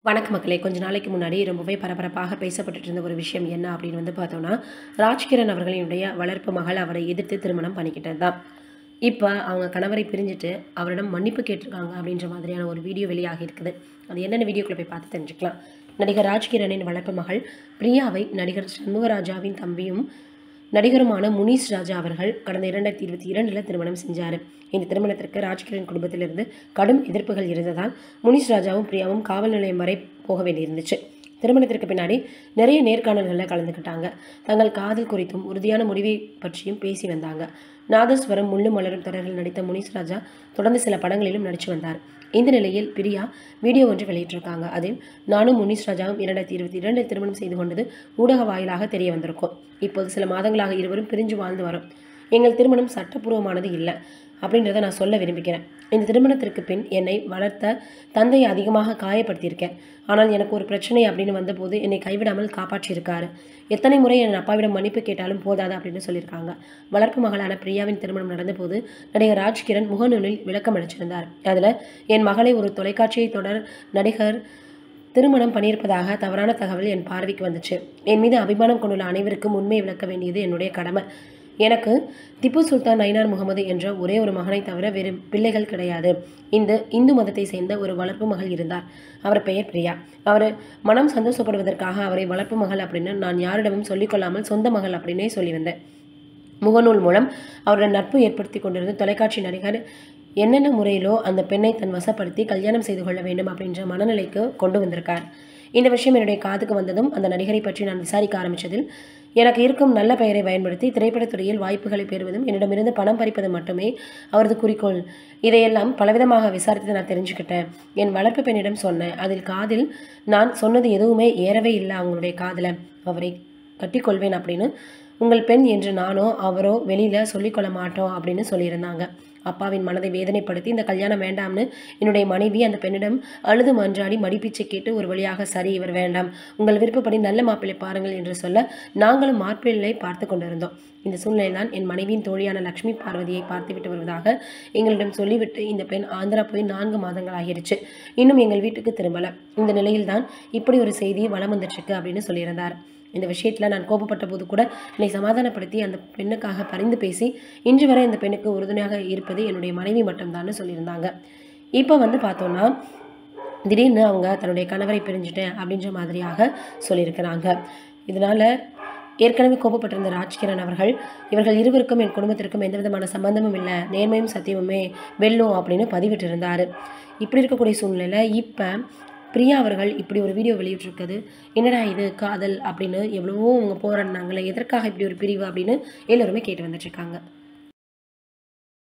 வணக்க மக்களே கொஞ்ச நாளைக்கு முன்னாடி ரொம்பவே பரபரப்பாக பேசப்பட்டுட்டு இருந்த ஒரு விஷயம் என்ன அப்படின்னு வந்து பார்த்தோம்னா ராஜ்கிரண் அவர்களினுடைய வளர்ப்பு மகள் அவரை எதிர்த்து திருமணம் பண்ணிக்கிட்டது தான் இப்போ அவங்க கணவரை பிரிஞ்சுட்டு அவரிடம் மன்னிப்பு கேட்டிருக்காங்க அப்படின்ற மாதிரியான ஒரு வீடியோ வெளியாகி இருக்குது அது என்னென்ன வீடியோக்குள்ள போய் பார்த்து தெரிஞ்சுக்கலாம் நடிகர் ராஜ்கிரனின் வளர்ப்பு மகள் பிரியாவை நடிகர் சண்முகராஜாவின் தம்பியும் நடிகருமான முனீஸ் ராஜா அவர்கள் கடந்த இரண்டாயிரத்தி இருபத்தி இரண்டில் திருமணம் செஞ்சார் இந்த திருமணத்திற்கு ராஜ்கிரண் குடும்பத்திலிருந்து கடும் எதிர்ப்புகள் இருந்ததால் முனீஸ் ராஜாவும் பிரியாவும் காவல் நிலையம் வரை போக வேண்டியிருந்துச்சு திருமணத்திற்கு பின்னாடி நிறைய நேர்காணல்களில் கலந்துக்கிட்டாங்க தங்கள் காதல் குறித்தும் உறுதியான முடிவை பற்றியும் பேசி வந்தாங்க நாதஸ்வரம் முள்ளு மலரும் தொடரில் நடித்த முனீஸ் ராஜா தொடர்ந்து சில படங்களிலும் நடித்து வந்தார் இந்த நிலையில் பிரியா வீடியோ ஒன்று வெளியிட்டிருக்காங்க அதில் நானும் முனீஸ் ராஜாவும் இரண்டாயிரத்தி இருபத்தி இரண்டில் திருமணம் செய்து கொண்டது ஊடக வாயிலாக தெரிய வந்திருக்கும் இப்போது சில மாதங்களாக இருவரும் பிரிஞ்சு வாழ்ந்து வரோம் எங்கள் திருமணம் சட்டப்பூர்வமானது இல்லை அப்படின்றத நான் சொல்ல விரும்புகிறேன் இந்த திருமணத்திற்கு பின் என்னை வளர்த்த தந்தையை அதிகமாக காயப்படுத்தியிருக்கேன் ஆனால் எனக்கு ஒரு பிரச்சனை அப்படின்னு வந்தபோது என்னை கைவிடாமல் காப்பாற்றியிருக்காரு எத்தனை முறை என் அப்பாவிடம் மன்னிப்பு கேட்டாலும் போதாது அப்படின்னு சொல்லியிருக்காங்க வளர்ப்பு மகளான பிரியாவின் திருமணம் நடந்தபோது நடிகர் ராஜ்கிரண் முகநூலில் விளக்கம் அளிச்சிருந்தார் அதில் என் மகளை ஒரு தொலைக்காட்சியை தொடர் நடிகர் திருமணம் பண்ணியிருப்பதாக தவறான தகவல் என் பார்வைக்கு வந்துச்சு என் மீது அபிமானம் கொண்டுள்ள அனைவருக்கும் உண்மை விளக்க வேண்டியது என்னுடைய கடமை எனக்கு திப்பு சுல்தான் நைனார் முகமது என்ற ஒரே ஒரு மகனை தவிர வேறு பிள்ளைகள் கிடையாது இந்த இந்து மதத்தை சேர்ந்த ஒரு வளர்ப்பு மகள் இருந்தார் அவர் பெயர் பிரியா அவர் மனம் சந்தோஷப்படுவதற்காக அவரை வளர்ப்பு மகள் அப்படின்னு நான் யாரிடமும் சொல்லிக்கொள்ளாமல் சொந்த மகள் அப்படின்னே சொல்லி வந்தேன் முகநூல் மூலம் அவருடன் நட்பு ஏற்படுத்தி கொண்டிருந்த தொலைக்காட்சி நடிகர் என்னென்ன முறையிலோ அந்த பெண்ணை தன் வசப்படுத்தி கல்யாணம் செய்து கொள்ள வேண்டும் அப்படின்ற மனநிலைக்கு கொண்டு வந்திருக்கார் இந்த விஷயம் என்னுடைய காதுக்கு வந்ததும் அந்த நடிகரை பற்றி நான் விசாரிக்க ஆரம்பித்ததில் எனக்கு இருக்கும் நல்ல பெயரை பயன்படுத்தி திரைப்படத் துறையில் வாய்ப்புகளை பெறுவதும் என்னிடமிருந்து பணம் பறிப்பது மட்டுமே அவரது குறிக்கோள் இதையெல்லாம் பலவிதமாக விசாரித்து நான் தெரிஞ்சுக்கிட்டேன் என் வளர்ப்பு பெண்ணிடம் சொன்னேன் அதில் காதில் நான் சொன்னது எதுவுமே ஏறவே இல்லை அவங்களுடைய காதில் அவரை கட்டிக்கொள்வேன் அப்படின்னு உங்கள் பெண் என்று நானோ அவரோ வெளியில் சொல்லிக்கொள்ள மாட்டோம் அப்படின்னு சொல்லியிருந்தாங்க அப்பாவின் மனதை வேதனைப்படுத்தி இந்த கல்யாணம் வேண்டாம்னு என்னுடைய மனைவி அந்த பெண்ணிடம் அழுது மன்றாடி மடிப்பிச்சை கேட்டு ஒரு வழியாக சரி இவர் வேண்டாம் உங்கள் விருப்பப்படி நல்ல மாப்பிள்ளை பாருங்கள் என்று சொல்ல நாங்களும் மாப்பிள்ளை பார்த்து கொண்டிருந்தோம் இந்த சூழ்நிலைதான் என் மனைவியின் தோழியான லக்ஷ்மி பார்வதியை பார்த்துவிட்டு வருவதாக எங்களிடம் சொல்லிவிட்டு இந்த பெண் ஆந்திரா போய் நான்கு மாதங்கள் ஆகிருச்சு இன்னும் எங்கள் வீட்டுக்கு திரும்பல இந்த நிலையில்தான் இப்படி ஒரு செய்தி வளம் வந்துட்டுருக்கு அப்படின்னு சொல்லியிருந்தார் இந்த விஷயத்தில் நான் கோபப்பட்ட போது கூட என்னை சமாதானப்படுத்தி அந்த பெண்ணுக்காக பரிந்து பேசி இன்று வரை அந்த பெண்ணுக்கு உறுதுணையாக இருப்பது என்னுடைய மனைவி மட்டும்தான்னு சொல்லியிருந்தாங்க இப்போ வந்து பார்த்தோன்னா திடீர்னு அவங்க தன்னுடைய கணவரை பிரிஞ்சுட்டேன் அப்படின்ற மாதிரியாக சொல்லியிருக்கிறாங்க இதனால் ஏற்கனவே கோபப்பட்டிருந்த ராஜ்கிரண் அவர்கள் இவர்கள் இருவருக்கும் என் குடும்பத்திற்கும் எந்த விதமான சம்பந்தமும் இல்லை நேர்மையும் சத்தியமுமே வெல்லும் அப்படின்னு பதிவிட்டிருந்தார் இப்படி இருக்கக்கூடிய சூழ்நிலையில் இப்போ பிரியா அவர்கள் இப்படி ஒரு வீடியோ வெளியிட்டிருக்குது என்னடா இது காதல் அப்படின்னு எவ்வளவோ அவங்க போராடினாங்களே எதற்காக இப்படி ஒரு பிரிவு அப்படின்னு எல்லோருமே கேட்டு வந்துட்டுருக்காங்க